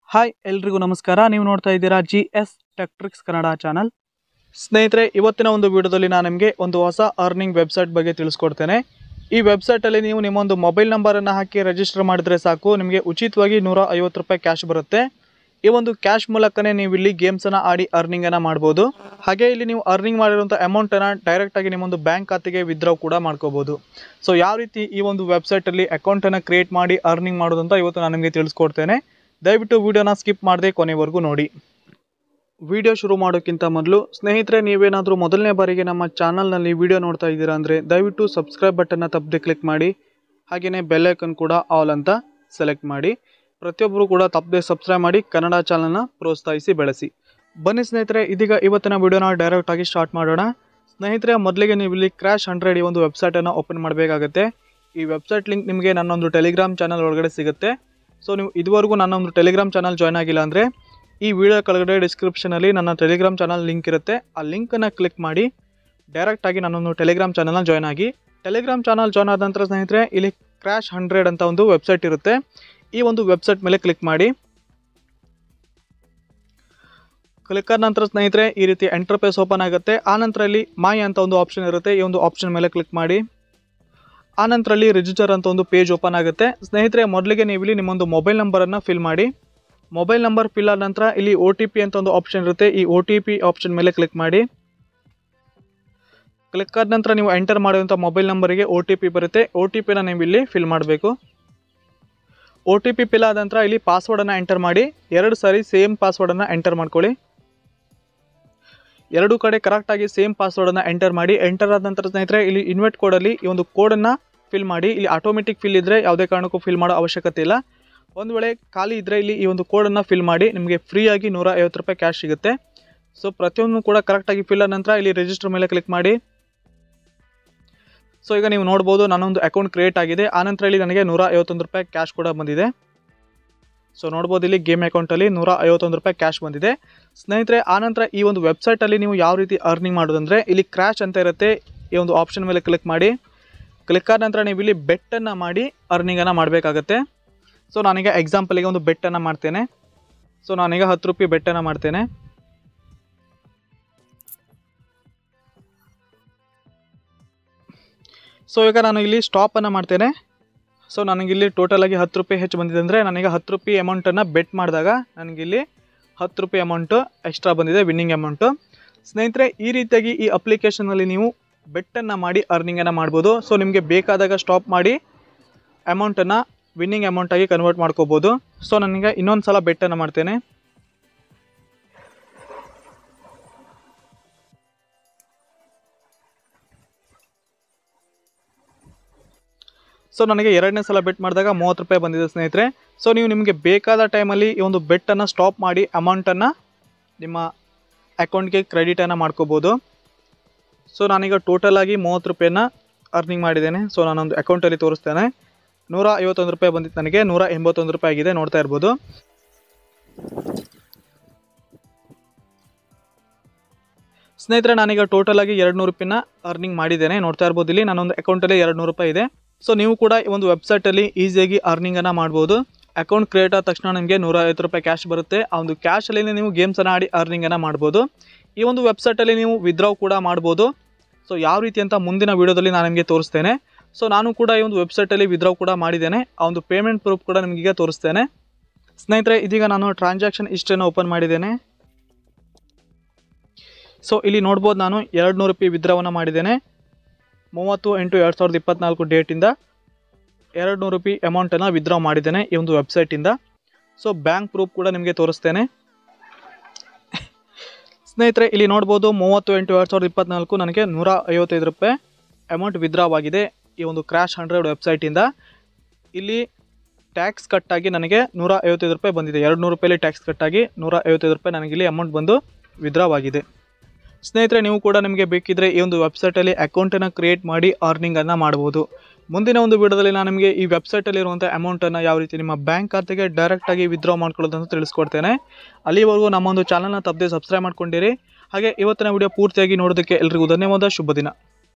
hi ಎಲ್ರಿಗೂ ನಮಸ್ಕಾರ ನೀವು ನೋಡ್ತಾ ಇದ್ದೀರಾ G S tech tricks Kannada channel ಸ್ನೇಹಿತರೆ ಇವತ್ತಿನ ಒಂದು ವಿಡಿಯೋದಲ್ಲಿ ನಾನು ನಿಮಗೆ ಒಂದು ಹೊಸ ಅರ್ನಿಂಗ್ ವೆಬ್ಸೈಟ್ ಬಗ್ಗೆ ತಿಳಿಸ್ಕೊಡ್ತೇನೆ ಈ ವೆಬ್ಸೈಟಲ್ಲಿ ನೀವು ನಿಮ್ಮೊಂದು ಮೊಬೈಲ್ ನಂಬರನ್ನು ಹಾಕಿ ರಿಜಿಸ್ಟರ್ ಮಾಡಿದ್ರೆ ಸಾಕು ನಿಮಗೆ ಉಚಿತವಾಗಿ ನೂರ ಐವತ್ತು ರೂಪಾಯಿ ಕ್ಯಾಶ್ ಬರುತ್ತೆ ಈ ಒಂದು ಕ್ಯಾಶ್ ಮೂಲಕನೇ ನೀವು ಇಲ್ಲಿ ಗೇಮ್ಸನ್ನು ಆಡಿ ಅರ್ನಿಂಗನ್ನು ಮಾಡ್ಬೋದು ಹಾಗೆ ಇಲ್ಲಿ ನೀವು ಅರ್ನಿಂಗ್ ಮಾಡಿರುವಂಥ ಅಮೌಂಟನ್ನು ಡೈರೆಕ್ಟಾಗಿ ನಿಮ್ಮೊಂದು ಬ್ಯಾಂಕ್ ಖಾತೆಗೆ ವಿತ್ಡ್ರಾ ಕೂಡ ಮಾಡ್ಕೋಬೋದು ಸೊ ಯಾವ ರೀತಿ ಈ ಒಂದು ವೆಬ್ಸೈಟಲ್ಲಿ ಅಕೌಂಟನ್ನು ಕ್ರಿಯೇಟ್ ಮಾಡಿ ಅರ್ನಿಂಗ್ ಮಾಡೋದು ಅಂತ ಇವತ್ತು ನಾನು ನಿಮಗೆ ತಿಳಿಸ್ಕೊಡ್ತೇನೆ ದಯವಿಟ್ಟು ವಿಡಿಯೋನ ಸ್ಕಿಪ್ ಮಾಡದೆ ಕೊನೆವರೆಗೂ ನೋಡಿ ವಿಡಿಯೋ ಶುರು ಮಾಡೋಕ್ಕಿಂತ ಮೊದಲು ಸ್ನೇಹಿತರೆ ನೀವೇನಾದರೂ ಮೊದಲನೇ ಬಾರಿಗೆ ನಮ್ಮ ಚಾನಲ್ನಲ್ಲಿ ವಿಡಿಯೋ ನೋಡ್ತಾ ಇದ್ದೀರಾ ಅಂದರೆ ದಯವಿಟ್ಟು ಸಬ್ಸ್ಕ್ರೈಬ್ ಬಟನ್ನ ತಪ್ಪದೆ ಕ್ಲಿಕ್ ಮಾಡಿ ಹಾಗೆಯೇ ಬೆಲ್ ಐಕನ್ ಕೂಡ ಆಲ್ ಅಂತ ಸೆಲೆಕ್ಟ್ ಮಾಡಿ ಪ್ರತಿಯೊಬ್ಬರು ಕೂಡ ತಪ್ಪದೆ ಸಬ್ಸ್ಕ್ರೈಬ್ ಮಾಡಿ ಕನ್ನಡ ಚಾನಲ್ನ ಪ್ರೋತ್ಸಾಹಿಸಿ ಬೆಳೆಸಿ ಬನ್ನಿ ಸ್ನೇಹಿತರೆ ಇದೀಗ ಇವತ್ತಿನ ವಿಡಿಯೋನ ಡೈರೆಕ್ಟ್ ಆಗಿ ಸ್ಟಾರ್ಟ್ ಮಾಡೋಣ ಸ್ನೇಹಿತರೆ ಮೊದಲಿಗೆ ನೀವು ಇಲ್ಲಿ ಕ್ರ್ಯಾಶ್ ಹಂಡ್ರೆಡ್ ಈ ಒಂದು ವೆಬ್ಸೈಟನ್ನು ಓಪನ್ ಮಾಡಬೇಕಾಗತ್ತೆ ಈ ವೆಬ್ಸೈಟ್ ಲಿಂಕ್ ನಿಮಗೆ ನನ್ನೊಂದು ಟೆಲಿಗ್ರಾಮ್ ಚಾನಲ್ ಒಳಗಡೆ ಸಿಗುತ್ತೆ ಸೊ ನೀವು ಇದುವರೆಗೂ ನನ್ನ ಒಂದು ಟೆಲಿಗ್ರಾಮ್ ಚಾನಲ್ ಜಾಯ್ನ್ ಆಗಿಲ್ಲ ಅಂದರೆ ಈ ವಿಡಿಯೋ ಕೆಳಗಡೆ ಡಿಸ್ಕ್ರಿಪ್ಷನಲ್ಲಿ ನನ್ನ ಟೆಲಿಗ್ರಾಮ್ ಚಾನಲ್ ಲಿಂಕ್ ಇರುತ್ತೆ ಆ ಲಿಂಕನ್ನು ಕ್ಲಿಕ್ ಮಾಡಿ ಡೈರೆಕ್ಟಾಗಿ ನನ್ನೊಂದು ಟೆಲಿಗ್ರಾಮ್ ಚಾನಲ್ನ ಜಾಯ್ನ್ ಆಗಿ ಟೆಲಿಗ್ರಾಮ್ ಚಾನಲ್ ಜಾಯ್ನ್ ಆದ ನಂತರ ಸ್ನೇಹಿತರೆ ಇಲ್ಲಿ ಕ್ರ್ಯಾಶ್ ಹಂಡ್ರೆಡ್ ಅಂತ ಒಂದು ವೆಬ್ಸೈಟ್ ಇರುತ್ತೆ ಈ ಒಂದು ವೆಬ್ಸೈಟ್ ಮೇಲೆ ಕ್ಲಿಕ್ ಮಾಡಿ ಕ್ಲಿಕ್ ಆದ ನಂತರ ಸ್ನೇಹಿತರೆ ಈ ರೀತಿ ಎಂಟರ್ಪೇಸ್ ಓಪನ್ ಆಗುತ್ತೆ ಆ ನಂತರ ಇಲ್ಲಿ ಮೈ ಅಂತ ಒಂದು ಆಪ್ಷನ್ ಇರುತ್ತೆ ಈ ಒಂದು ಆಪ್ಷನ್ ಮೇಲೆ ಕ್ಲಿಕ್ ಮಾಡಿ ಆ ನಂತರ ಅಲ್ಲಿ ರಿಜಿಸ್ಟರ್ ಅಂತ ಒಂದು ಪೇಜ್ ಓಪನ್ ಆಗುತ್ತೆ ಸ್ನೇಹಿತರೆ ಮೊದಲಿಗೆ ನೀವು ಇಲ್ಲಿ ನಿಮ್ಮೊಂದು ಮೊಬೈಲ್ ನಂಬರನ್ನು ಫಿಲ್ ಮಾಡಿ ಮೊಬೈಲ್ ನಂಬರ್ ಫಿಲ್ ಆದ ನಂತರ ಇಲ್ಲಿ ಒ ಟಿ ಪಿ ಅಂತ ಒಂದು ಆಪ್ಷನ್ ಇರುತ್ತೆ ಈ ಒ ಟಿ ಪಿ ಆಪ್ಷನ್ ಮೇಲೆ ಕ್ಲಿಕ್ ಮಾಡಿ ಕ್ಲಿಕ್ ಆದ ನಂತರ ನೀವು ಎಂಟರ್ ಮಾಡುವಂಥ ಮೊಬೈಲ್ ನಂಬರಿಗೆ ಒ ಟಿ ಪಿ ಬರುತ್ತೆ ಒ ಟಿ ಪಿನ ನೀವು ಇಲ್ಲಿ ಫಿಲ್ ಮಾಡಬೇಕು ಒ ಟಿ ಪಿ ಫಿಲ್ ಆದ ನಂತರ ಇಲ್ಲಿ ಪಾಸ್ವರ್ಡನ್ನು ಎಂಟರ್ ಮಾಡಿ ಎರಡು ಸಾರಿ ಸೇಮ್ ಪಾಸ್ವರ್ಡನ್ನು ಎಂಟರ್ ಮಾಡ್ಕೊಳ್ಳಿ ಎರಡು ಕಡೆ ಕರೆಕ್ಟಾಗಿ ಸೇಮ್ ಪಾಸ್ವರ್ಡನ್ನು ಎಂಟರ್ ಮಾಡಿ ಎಂಟರ್ ಆದ ನಂತರ ಸ್ನೇಹಿತರೆ ಇಲ್ಲಿ ಇನ್ವೈಟ್ ಕೋಡಲ್ಲಿ ಈ ಒಂದು ಕೋಡನ್ನು ಫಿಲ್ ಮಾಡಿ ಇಲ್ಲಿ ಆಟೋಮೆಟಿಕ್ ಫಿಲ್ ಇದ್ದರೆ ಯಾವುದೇ ಕಾರಣಕ್ಕೂ ಫಿಲ್ ಮಾಡೋ ಅವಶ್ಯಕತೆ ಇಲ್ಲ ಒಂದು ವೇಳೆ ಖಾಲಿ ಇದ್ದರೆ ಇಲ್ಲಿ ಈ ಒಂದು ಕೋಡನ್ನು ಫಿಲ್ ಮಾಡಿ ನಿಮಗೆ ಫ್ರೀಯಾಗಿ ನೂರ ಐವತ್ತು ರೂಪಾಯಿ ಕ್ಯಾಶ್ ಸಿಗುತ್ತೆ ಸೊ ಪ್ರತಿಯೊಂದು ಕೂಡ ಕರೆಕ್ಟಾಗಿ ಫಿಲ್ ಆದ ನಂತರ ಇಲ್ಲಿ ರಿಜಿಸ್ಟರ್ ಮೇಲೆ ಕ್ಲಿಕ್ ಮಾಡಿ ಸೊ ಈಗ ನೀವು ನೋಡ್ಬೋದು ನನ್ನೊಂದು ಅಕೌಂಟ್ ಕ್ರಿಯೇಟ್ ಆಗಿದೆ ಆನಂತರ ಇಲ್ಲಿ ನನಗೆ ನೂರ ಐವತ್ತೊಂದು ರೂಪಾಯಿ ಕ್ಯಾಶ್ ಕೂಡ ಬಂದಿದೆ ಸೊ ನೋಡ್ಬೋದು ಇಲ್ಲಿ ಗೇಮ್ ಅಕೌಂಟಲ್ಲಿ ನೂರ ಐವತ್ತೊಂದು ರೂಪಾಯಿ ಕ್ಯಾಶ್ ಬಂದಿದೆ ಸ್ನೇಹಿತರೆ ಆನಂತರ ಈ ಒಂದು ವೆಬ್ಸೈಟಲ್ಲಿ ನೀವು ಯಾವ ರೀತಿ ಅರ್ನಿಂಗ್ ಮಾಡೋದಂದರೆ ಇಲ್ಲಿ ಕ್ರ್ಯಾಶ್ ಅಂತ ಇರುತ್ತೆ ಈ ಒಂದು ಆಪ್ಷನ್ ಮೇಲೆ ಕ್ಲಿಕ್ ಮಾಡಿ ಕ್ಲಿಕ್ ಆದ ನಂತರ ನೀವು ಇಲ್ಲಿ ಬೆಟ್ಟನ್ನು ಮಾಡಿ ಅರ್ನಿಂಗನ್ನು ಮಾಡಬೇಕಾಗತ್ತೆ ಸೊ ನಾನೀಗ ಎಕ್ಸಾಂಪಲಿಗೆ ಒಂದು ಬೆಟ್ಟನ್ನು ಮಾಡ್ತೇನೆ ಸೊ ನಾನೀಗ ಹತ್ತು ರೂಪಾಯಿ ಬೆಟ್ಟನ್ನು ಮಾಡ್ತೇನೆ ಸೊ ಈಗ ನಾನು ಇಲ್ಲಿ ಸ್ಟಾಪನ್ನು ಮಾಡ್ತೇನೆ ಸೊ ನನಗಿಲ್ಲಿ ಟೋಟಲಾಗಿ ಹತ್ತು ರೂಪಾಯಿ ಹೆಚ್ಚು ಬಂದಿದೆ ಅಂದರೆ ನನಗೆ ಹತ್ತು ರೂಪಾಯಿ ಅಮೌಂಟನ್ನು ಬೆಟ್ ಮಾಡಿದಾಗ ನನಗಿಲ್ಲಿ ಹತ್ತು ರೂಪಾಯಿ ಅಮೌಂಟು ಎಕ್ಸ್ಟ್ರಾ ಬಂದಿದೆ ವಿನ್ನಿಂಗ್ ಅಮೌಂಟು ಸ್ನೇಹಿತರೆ ಈ ರೀತಿಯಾಗಿ ಈ ಅಪ್ಲಿಕೇಶನಲ್ಲಿ ನೀವು ಬೆಟ್ಟನ್ನು ಮಾಡಿ ಅರ್ನಿಂಗನ್ನು ಮಾಡ್ಬೋದು ಸೊ ನಿಮಗೆ ಬೇಕಾದಾಗ ಸ್ಟಾಪ್ ಮಾಡಿ ಅಮೌಂಟನ್ನು ವಿನ್ನಿಂಗ್ ಅಮೌಂಟಾಗಿ ಕನ್ವರ್ಟ್ ಮಾಡ್ಕೋಬೋದು ಸೊ ನನಗೆ ಇನ್ನೊಂದು ಸಲ ಬೆಟ್ಟನ್ನು ಮಾಡ್ತೇನೆ ಸೊ ನನಗೆ ಎರಡನೇ ಸಲ ಬೆಟ್ ಮಾಡಿದಾಗ ಮೂವತ್ತು ರೂಪಾಯಿ ಬಂದಿದೆ ಸ್ನೇಹಿತರೆ ಸೊ ನೀವು ನಿಮಗೆ ಬೇಕಾದ ಟೈಮಲ್ಲಿ ಈ ಒಂದು ಬೆಟ್ಟನ್ನು ಸ್ಟಾಪ್ ಮಾಡಿ ಅಮೌಂಟನ್ನು ನಿಮ್ಮ ಅಕೌಂಟ್ಗೆ ಕ್ರೆಡಿಟನ್ನು ಮಾಡ್ಕೋಬೋದು ಸೊ ನಾನೀಗ ಟೋಟಲಾಗಿ ಮೂವತ್ತು ರೂಪಾಯಿನ ಅರ್ನಿಂಗ್ ಮಾಡಿದ್ದೇನೆ ಸೊ ನಾನೊಂದು ಅಕೌಂಟಲ್ಲಿ ತೋರಿಸ್ತೇನೆ ನೂರ ಐವತ್ತೊಂದು ರೂಪಾಯಿ ಬಂದಿತ್ತು ನನಗೆ ನೂರ ಎಂಬತ್ತೊಂದು ರೂಪಾಯಿ ಆಗಿದೆ ನೋಡ್ತಾ ಇರ್ಬೋದು ಸ್ನೇಹಿತರೆ ನಾನೀಗ ಟೋಟಲಾಗಿ ಎರಡು ನೂರು ರೂಪಾಯಿನ ಅರ್ನಿಂಗ್ ಮಾಡಿದ್ದೇನೆ ನೋಡ್ತಾ ಇರ್ಬೋದು ಇಲ್ಲಿ ನಾನೊಂದು ಅಕೌಂಟಲ್ಲಿ ಎರಡು ನೂರು ರೂಪಾಯಿ ಇದೆ ಸೊ ನೀವು ಕೂಡ ಈ ಒಂದು ವೆಬ್ಸೈಟಲ್ಲಿ ಈಸಿಯಾಗಿ ಅರ್ನಿಂಗನ್ನು ಮಾಡ್ಬೋದು ಅಕೌಂಟ್ ಕ್ರಿಯೇಟ್ ಆದ ತಕ್ಷಣ ನಿಮಗೆ ನೂರ ಐವತ್ತು ರೂಪಾಯಿ ಕ್ಯಾಶ್ ಬರುತ್ತೆ ಆ ಒಂದು ಕ್ಯಾಶಲ್ಲಿ ನೀವು ಗೇಮ್ಸನ್ನು ಆಡಿ ಅರ್ನಿಂಗನ್ನು ಮಾಡ್ಬೋದು ಈ ಒಂದು ವೆಬ್ಸೈಟಲ್ಲಿ ನೀವು ವಿತ್ಡ್ರಾವ್ ಕೂಡ ಮಾಡ್ಬೋದು ಸೊ ಯಾವ ರೀತಿ ಅಂತ ಮುಂದಿನ ವೀಡಿಯೋದಲ್ಲಿ ನಾನು ನಿಮಗೆ ತೋರಿಸ್ತೇನೆ ಸೊ ನಾನು ಕೂಡ ಈ ಒಂದು ವೆಬ್ಸೈಟಲ್ಲಿ ವಿತ್ಡ್ರಾವ್ ಕೂಡ ಮಾಡಿದ್ದೇನೆ ಆ ಒಂದು ಪೇಮೆಂಟ್ ಪ್ರೂಫ್ ಕೂಡ ನಿಮಗೀಗ ತೋರಿಸ್ತೇನೆ ಸ್ನೇಹಿತರೆ ಇದೀಗ ನಾನು ಟ್ರಾನ್ಸಾಕ್ಷನ್ ಇಷ್ಟನ್ನು ಓಪನ್ ಮಾಡಿದ್ದೇನೆ ಸೊ ಇಲ್ಲಿ ನೋಡ್ಬೋದು ನಾನು ಎರಡು ನೂರು ರೂಪಾಯಿ ವಿದ್ರಾವನ್ನು ಮಾಡಿದ್ದೇನೆ ಮೂವತ್ತು ಎಂಟು ಎರಡು ಸಾವಿರದ ಇಪ್ಪತ್ನಾಲ್ಕು ಡೇಟಿಂದ ಎರಡು ನೂರು ರೂಪಾಯಿ ಅಮೌಂಟನ್ನು ವಿತ್ಡ್ರಾ ಮಾಡಿದ್ದೇನೆ ಈ ಒಂದು ವೆಬ್ಸೈಟಿಂದ ಸೊ ಬ್ಯಾಂಕ್ ಪ್ರೂಫ್ ಕೂಡ ನಿಮಗೆ ತೋರಿಸ್ತೇನೆ ಸ್ನೇಹಿತರೆ ಇಲ್ಲಿ ನೋಡ್ಬೋದು ಮೂವತ್ತು ಎಂಟು ಎರಡು ಸಾವಿರದ ಇಪ್ಪತ್ನಾಲ್ಕು ನನಗೆ ನೂರ ಐವತ್ತೈದು ರೂಪಾಯಿ ಅಮೌಂಟ್ ವಿತ್ಡ್ರಾವಾಗಿದೆ ಈ ಒಂದು ಕ್ರ್ಯಾಶ್ ಹಂಡ್ರೆಡ್ ವೆಬ್ಸೈಟಿಂದ ಇಲ್ಲಿ ಟ್ಯಾಕ್ಸ್ ಕಟ್ಟಾಗಿ ನನಗೆ ನೂರ ಐವತ್ತೈದು ರೂಪಾಯಿ ಬಂದಿದೆ ಎರಡು ನೂರು ರೂಪಾಯಲ್ಲಿ ಟ್ಯಾಕ್ಸ್ ಕಟ್ಟಾಗಿ ನೂರ ಐವತ್ತೈದು ರೂಪಾಯಿ ನನಗೆ ಇಲ್ಲಿ ಅಮೌಂಟ್ ಬಂದು ವಿತ್ಡ್ರಾವಾಗಿದೆ ಸ್ನೇಹಿತರೆ ನೀವು ಕೂಡ ನಿಮಗೆ ಬೇಕಿದ್ದರೆ ಈ ಒಂದು ವೆಬ್ಸೈಟಲ್ಲಿ ಅಕೌಂಟನ್ನು ಕ್ರಿಯೇಟ್ ಮಾಡಿ ಅರ್ನಿಂಗನ್ನು ಮಾಡ್ಬೋದು ಮುಂದಿನ ಒಂದು ವಿಡಿಯೋದಲ್ಲಿ ನಾನು ನಿಮಗೆ ಈ ವೆಬ್ಸೈಟಲ್ಲಿರುವಂಥ ಅಮೌಂಟನ್ನು ಯಾವ ರೀತಿ ನಿಮ್ಮ ಬ್ಯಾಂಕ್ ಖಾತೆಗೆ ಡೈರೆಕ್ಟಾಗಿ ವಿತ್ಡ್ರಾ ಮಾಡ್ಕೊಳ್ಳೋದಂತ ತಿಳಿಸ್ಕೊಡ್ತೇನೆ ಅಲ್ಲಿವರೆಗೂ ನಮ್ಮ ಒಂದು ಚಾನಲ್ನ ತಪ್ಪದೆ ಸಬ್ಸ್ಕ್ರೈಬ್ ಮಾಡ್ಕೊಂಡಿರಿ ಹಾಗೆ ಇವತ್ತಿನ ವಿಡಿಯೋ ಪೂರ್ತಿಯಾಗಿ ನೋಡೋದಕ್ಕೆ ಎಲ್ರಿಗೂ ಧನ್ಯವಾದ ಶುಭ ದಿನ